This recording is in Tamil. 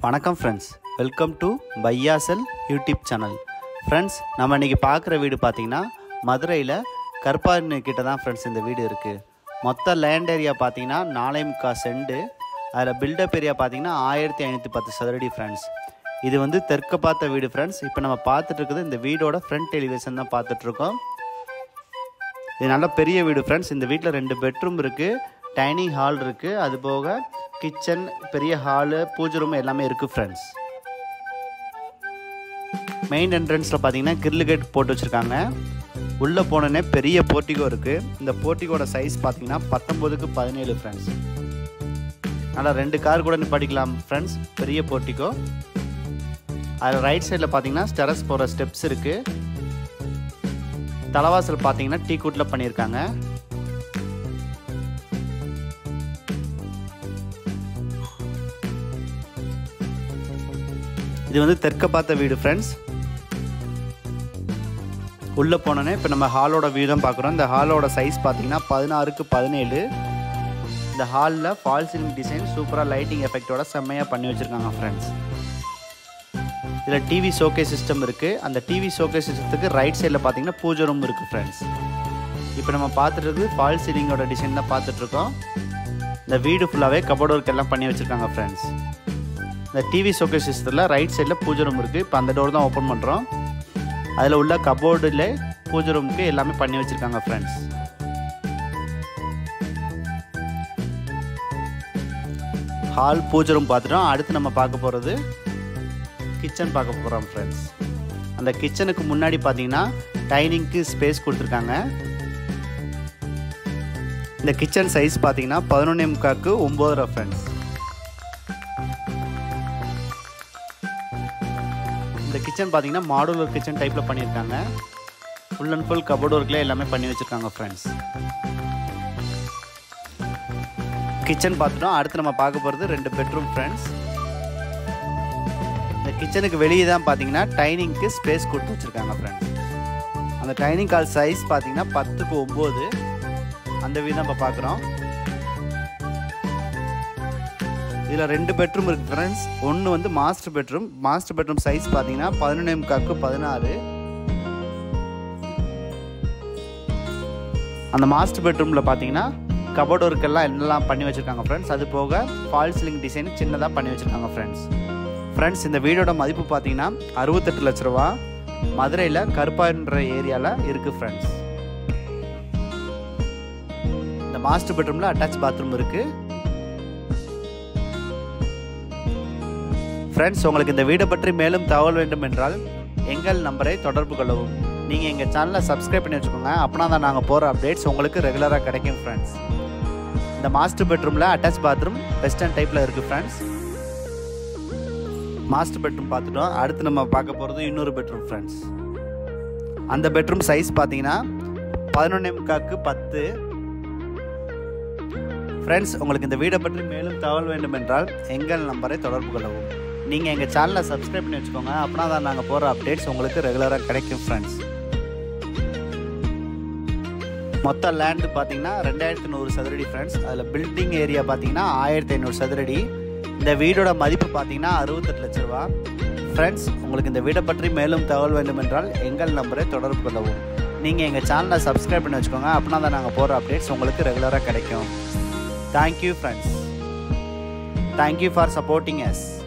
வணக்கம் ஃப்ரெண்ட்ஸ் வெல்கம் டு பையாசல் யூடியூப் சேனல் ஃப்ரெண்ட்ஸ் நம்ம இன்றைக்கி பார்க்குற வீடு பார்த்தீங்கன்னா மதுரையில் கற்பாரினு கிட்ட தான் ஃப்ரெண்ட்ஸ் இந்த வீடு இருக்குது மொத்த லேண்ட் ஏரியா பார்த்தீங்கன்னா நாலே முக்கால் செண்டு அதில் பில்டப் ஏரியா பார்த்தீங்கன்னா ஆயிரத்தி ஐநூற்றி பத்து சதுரடி ஃப்ரெண்ட்ஸ் இது வந்து தெற்க பார்த்த வீடு ஃப்ரெண்ட்ஸ் இப்போ நம்ம பார்த்துட்டு இருக்குது இந்த வீடோட ஃப்ரண்ட் எலிவேஷன் தான் பார்த்துட்ருக்கோம் இது நல்ல பெரிய வீடு ஃப்ரெண்ட்ஸ் இந்த வீட்டில் ரெண்டு பெட்ரூம் இருக்குது டைனிங் ஹால் இருக்குது அது போக கிச்சன் பெரிய ஹாலு பூஜை ரூம் எல்லாமே இருக்குது ஃப்ரெண்ட்ஸ் மெயின் என்ட்ரன்ஸில் பார்த்தீங்கன்னா கிரில் கேட் போட்டு வச்சுருக்காங்க உள்ளே போனோடனே பெரிய போர்ட்டிகோ இருக்குது இந்த போர்ட்டிகோட சைஸ் பார்த்தீங்கன்னா பத்தொம்போதுக்கு பதினேழு ஃப்ரெண்ட்ஸ் நல்லா ரெண்டு கார் கூட நிப்பாட்டிக்கலாம் ஃப்ரெண்ட்ஸ் பெரிய போர்ட்டிகோ அதில் ரைட் சைடில் பார்த்தீங்கன்னா ஸ்டெரஸ் போகிற ஸ்டெப்ஸ் இருக்குது தலைவாசல் பார்த்தீங்கன்னா டீ கூட்டில் பண்ணியிருக்காங்க இது வந்து தெற்க பார்த்த வீடு ஃப்ரெண்ட்ஸ் உள்ளே போனோன்னே இப்போ நம்ம ஹாலோட வியூ தான் பார்க்குறோம் இந்த ஹாலோட சைஸ் பார்த்தீங்கன்னா பதினாறுக்கு பதினேழு இந்த ஹாலில் ஃபால் சீலிங் டிசைன் சூப்பராக லைட்டிங் எஃபெக்டோட செம்மையாக பண்ணி வச்சுருக்காங்க ஃப்ரெண்ட்ஸ் இதில் டிவி ஷோகே சிஸ்டம் இருக்குது அந்த டிவி ஷோகே சிஸ்டத்துக்கு ரைட் சைடில் பார்த்தீங்கன்னா பூஜை ரூம் இருக்குது ஃப்ரெண்ட்ஸ் இப்போ நம்ம பார்த்துட்டு ஃபால் சீலிங்கோட டிசைன் தான் பார்த்துட்ருக்கோம் இந்த வீடு ஃபுல்லாகவே கபோர்ட் ஒர்க் எல்லாம் பண்ணி வச்சுருக்காங்க ஃப்ரெண்ட்ஸ் இந்த டிவி ஷோகே சிஸ்டத்தில் ரைட் சைடில் பூஜை ரூம் இருக்குது இப்போ அந்த டோர் தான் ஓப்பன் பண்ணுறோம் அதில் உள்ள கபோர்டில் பூஜை ரூமுக்கு எல்லாமே பண்ணி வச்சுருக்காங்க ஃப்ரெண்ட்ஸ் ஹால் பூஜை ரூம் பார்த்துட்டோம் அடுத்து நம்ம பார்க்க போகிறது கிச்சன் பார்க்க போகிறோம் ஃப்ரெண்ட்ஸ் அந்த கிச்சனுக்கு முன்னாடி பார்த்தீங்கன்னா டைனிங்க்கு ஸ்பேஸ் கொடுத்துருக்காங்க இந்த கிச்சன் சைஸ் பார்த்தீங்கன்னா பதினொன்னே முக்காக்கு ஒம்பது ஃப்ரெண்ட்ஸ் இந்த கிச்சன் பார்த்தீங்கன்னா மாடுலர் கிச்சன் டைப்பில் பண்ணியிருக்காங்க ஃபுல் அண்ட் ஃபுல் கபோர்ட் ஒர்க்கில் எல்லாமே பண்ணி வச்சுருக்காங்க ஃப்ரெண்ட்ஸ் கிச்சன் பார்த்துட்டோம் அடுத்து நம்ம பார்க்க போகிறது ரெண்டு பெட்ரூம் ஃப்ரெண்ட்ஸ் இந்த கிச்சனுக்கு வெளியே தான் பார்த்தீங்கன்னா டைனிங்க்கு ஸ்பேஸ் கொடுத்து வச்சுருக்காங்க ஃப்ரெண்ட்ஸ் அந்த டைனிங் கால் சைஸ் பார்த்தீங்கன்னா பத்துக்கு ஒம்பது அந்த வீடு தான் இப்போ பார்க்குறோம் இதில் ரெண்டு பெட்ரூம் இருக்குது ஃப்ரெண்ட்ஸ் ஒன்று வந்து master bedroom master bedroom size பார்த்தீங்கன்னா பதினொன்னே முக்காக்கு பதினாறு அந்த மாஸ்டர் பெட்ரூமில் பார்த்தீங்கன்னா கபோர்ட் ஒர்க்கெல்லாம் எல்லாம் பண்ணி வச்சுருக்காங்க ஃப்ரெண்ட்ஸ் அது போக ஃபால் சீலிங் டிசைன் சின்னதாக பண்ணி வச்சுருக்காங்க ஃப்ரெண்ட்ஸ் ஃப்ரெண்ட்ஸ் இந்த வீடோட மதிப்பு பார்த்தீங்கன்னா அறுபத்தெட்டு லட்ச ரூபா மதுரையில் கருப்பான்ற ஏரியாவில் இருக்குது ஃப்ரெண்ட்ஸ் இந்த மாஸ்டர் பெட்ரூமில் அட்டாச் பாத்ரூம் இருக்குது ஃப்ரெண்ட்ஸ் உங்களுக்கு இந்த வீடை பற்றி மேலும் தகவல் வேண்டும் என்றால் எங்கள் நம்பரை தொடர்பு கொள்ளவும் நீங்கள் எங்கள் சேனலை சப்ஸ்கிரைப் பண்ணி வச்சுக்கோங்க அப்படின்னா தான் நாங்கள் போகிற அப்டேட்ஸ் உங்களுக்கு ரெகுலராக கிடைக்கும் ஃப்ரெண்ட்ஸ் இந்த மாஸ்டர் பெட்ரூமில் அட்டாச் பாத்ரூம் வெஸ்டர்ன் டைப்பில் இருக்குது ஃப்ரெண்ட்ஸ் மாஸ்டர் பெட்ரூம் பார்த்துட்டோம் அடுத்து நம்ம பார்க்க போகிறது இன்னொரு பெட்ரூம் ஃப்ரெண்ட்ஸ் அந்த பெட்ரூம் சைஸ் பார்த்தீங்கன்னா பதினொன்னே முக்காக்கு பத்து ஃப்ரெண்ட்ஸ் உங்களுக்கு இந்த வீடை பற்றி மேலும் தகவல் வேண்டும் என்றால் எங்கள் நம்பரை தொடர்பு கொள்ளவும் நீங்கள் எங்கள் சேனலை சப்ஸ்கிரைப் பண்ணி வச்சுக்கோங்க அப்படின்னா தான் நாங்கள் போகிற அப்டேட்ஸ் உங்களுக்கு ரெகுலராக கிடைக்கும் ஃப்ரெண்ட்ஸ் மொத்த லேண்டு பார்த்தீங்கன்னா ரெண்டாயிரத்தி நூறு சதுரடி ஃப்ரெண்ட்ஸ் அதில் பில்டிங் ஏரியா பார்த்தீங்கன்னா ஆயிரத்தி ஐநூறு சதுரடி இந்த வீடோட மதிப்பு பார்த்தீங்கன்னா அறுபத்தெட்டு லட்ச ரூபா ஃப்ரெண்ட்ஸ் உங்களுக்கு இந்த வீடை பற்றி மேலும் தகவல் வேண்டும் என்றால் எங்கள் நம்பரை தொடர்பு கொள்ளவும் நீங்கள் எங்கள் சேனலை சப்ஸ்கிரைப் பண்ணி வச்சுக்கோங்க அப்படின்னா தான் நாங்கள் போகிற அப்டேட்ஸ் உங்களுக்கு ரெகுலராக கிடைக்கும் thank you friends thank you for supporting S